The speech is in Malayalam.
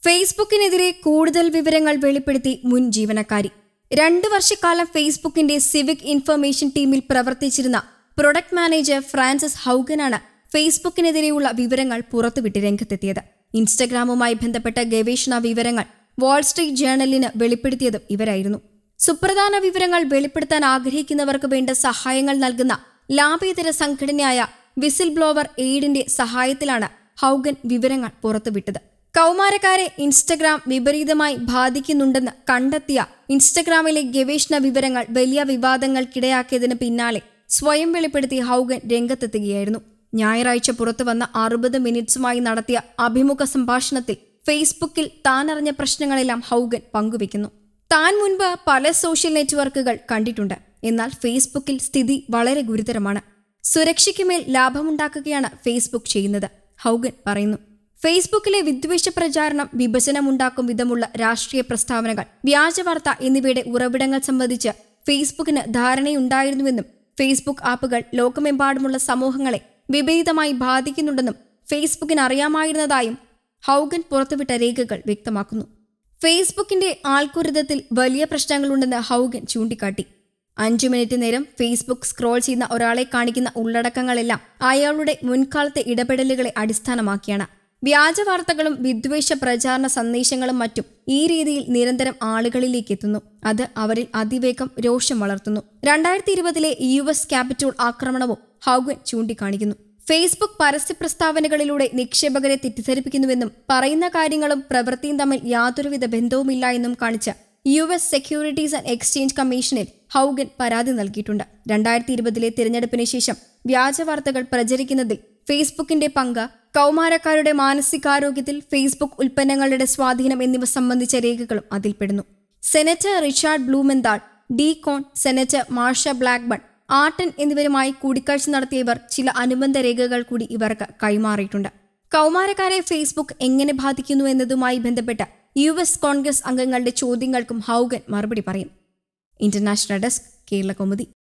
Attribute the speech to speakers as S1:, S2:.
S1: ഫേസ്ബുക്കിനെതിരെ കൂടുതൽ വിവരങ്ങൾ വെളിപ്പെടുത്തി മുൻ ജീവനക്കാരി രണ്ട് വർഷക്കാലം ഫേസ്ബുക്കിന്റെ സിവിക് ഇൻഫർമേഷൻ ടീമിൽ പ്രവർത്തിച്ചിരുന്ന പ്രൊഡക്ട് മാനേജർ ഫ്രാൻസിസ് ഹൌഗനാണ് ഫേസ്ബുക്കിനെതിരെയുള്ള വിവരങ്ങൾ പുറത്തുവിട്ട് രംഗത്തെത്തിയത് ഇൻസ്റ്റഗ്രാമുമായി ബന്ധപ്പെട്ട ഗവേഷണ വിവരങ്ങൾ വാൾസ്ട്രീറ്റ് ജേർണലിന് വെളിപ്പെടുത്തിയതും ഇവരായിരുന്നു സുപ്രധാന വിവരങ്ങൾ വെളിപ്പെടുത്താൻ ആഗ്രഹിക്കുന്നവർക്ക് വേണ്ട സഹായങ്ങൾ നൽകുന്ന ലാഭേതര സംഘടനയായ വിസിൽ ബ്ലോവർ എയ്ഡിന്റെ സഹായത്തിലാണ് ഹൌഗൻ വിവരങ്ങൾ പുറത്തുവിട്ടത് കൗമാരക്കാരെ ഇൻസ്റ്റഗ്രാം വിപരീതമായി ബാധിക്കുന്നുണ്ടെന്ന് കണ്ടെത്തിയ ഇൻസ്റ്റഗ്രാമിലെ ഗവേഷണ വിവരങ്ങൾ വലിയ വിവാദങ്ങൾക്കിടയാക്കിയതിന് പിന്നാലെ സ്വയം വെളിപ്പെടുത്തി ഹൌഗൻ രംഗത്തെത്തുകയായിരുന്നു ഞായറാഴ്ച പുറത്തുവന്ന അറുപത് മിനിറ്റ്സുമായി നടത്തിയ അഭിമുഖ സംഭാഷണത്തിൽ ഫേസ്ബുക്കിൽ താൻ അറിഞ്ഞ പ്രശ്നങ്ങളെല്ലാം ഹൌഗൻ പങ്കുവെക്കുന്നു താൻ മുൻപ് പല സോഷ്യൽ നെറ്റ്വർക്കുകൾ കണ്ടിട്ടുണ്ട് എന്നാൽ ഫേസ്ബുക്കിൽ സ്ഥിതി വളരെ ഗുരുതരമാണ് സുരക്ഷയ്ക്കുമേൽ ലാഭമുണ്ടാക്കുകയാണ് ഫേസ്ബുക്ക് ചെയ്യുന്നത് ഹൌഗൻ പറയുന്നു ഫേസ്ബുക്കിലെ വിദ്വേഷ പ്രചാരണം വിഭജനമുണ്ടാക്കും വിധമുള്ള രാഷ്ട്രീയ പ്രസ്താവനകൾ വ്യാജവാർത്ത എന്നിവയുടെ ഉറവിടങ്ങൾ സംബന്ധിച്ച് ഫേസ്ബുക്കിന് ധാരണയുണ്ടായിരുന്നുവെന്നും ഫേസ്ബുക്ക് ആപ്പുകൾ ലോകമെമ്പാടുമുള്ള സമൂഹങ്ങളെ വിപരീതമായി ബാധിക്കുന്നുണ്ടെന്നും ഫേസ്ബുക്കിന് അറിയാമായിരുന്നതായും ഹൌഗൻ പുറത്തുവിട്ട രേഖകൾ വ്യക്തമാക്കുന്നു ഫേസ്ബുക്കിന്റെ ആൽക്കുരിതത്തിൽ വലിയ പ്രശ്നങ്ങളുണ്ടെന്ന് ഹൌഗൻ ചൂണ്ടിക്കാട്ടി അഞ്ചു മിനിറ്റ് നേരം ഫേസ്ബുക്ക് സ്ക്രോൾ ചെയ്യുന്ന ഒരാളെ കാണിക്കുന്ന ഉള്ളടക്കങ്ങളെല്ലാം അയാളുടെ മുൻകാലത്തെ ഇടപെടലുകളെ അടിസ്ഥാനമാക്കിയാണ് വ്യാജ വാർത്തകളും വിദ്വേഷ പ്രചാരണ സന്ദേശങ്ങളും മറ്റും ഈ രീതിയിൽ നിരന്തരം ആളുകളിലേക്ക് എത്തുന്നു അത് അവരിൽ അതിവേഗം രോഷം വളർത്തുന്നു രണ്ടായിരത്തി ഇരുപതിലെ യു എസ് ക്യാപിറ്റോൾ ആക്രമണവും ഹൌഗൻ ചൂണ്ടിക്കാണിക്കുന്നു ഫേസ്ബുക്ക് പരസ്യ പ്രസ്താവനകളിലൂടെ നിക്ഷേപകരെ തെറ്റിദ്ധരിപ്പിക്കുന്നുവെന്നും പറയുന്ന കാര്യങ്ങളും പ്രവൃത്തിയും തമ്മിൽ യാതൊരുവിധ ബന്ധവുമില്ല എന്നും കാണിച്ച് U S securities and exchange കമ്മീഷനിൽ ഹൌഗൻ പരാതി നൽകിയിട്ടുണ്ട് രണ്ടായിരത്തി ഇരുപതിലെ തിരഞ്ഞെടുപ്പിന് ശേഷം വ്യാജ വാർത്തകൾ പ്രചരിക്കുന്നതിൽ ഫേസ്ബുക്കിന്റെ പങ്ക് കൗമാരക്കാരുടെ മാനസികാരോഗ്യത്തിൽ ഫേസ്ബുക്ക് ഉൽപ്പന്നങ്ങളുടെ സ്വാധീനം എന്നിവ സംബന്ധിച്ച രേഖകളും അതിൽപ്പെടുന്നു senator Richard Blumenthal D Conn senator Marsha Blackburn ആർട്ടൻ എന്നിവരുമായി കൂടിക്കാഴ്ച നടത്തിയ ഇവർ ചില അനുബന്ധ രേഖകൾ കൂടി ഇവർക്ക് കൈമാറിയിട്ടുണ്ട് കൗമാരക്കാരെ ഫേസ്ബുക്ക് എങ്ങനെ ബാധിക്കുന്നു എന്നതുമായി ബന്ധപ്പെട്ട് യു എസ് കോൺഗ്രസ് അംഗങ്ങളുടെ ചോദ്യങ്ങൾക്കും ഹൌഗൻ മറുപടി പറയും ഇന്റർനാഷണൽ ഡെസ്ക് കേരള കൗമുദി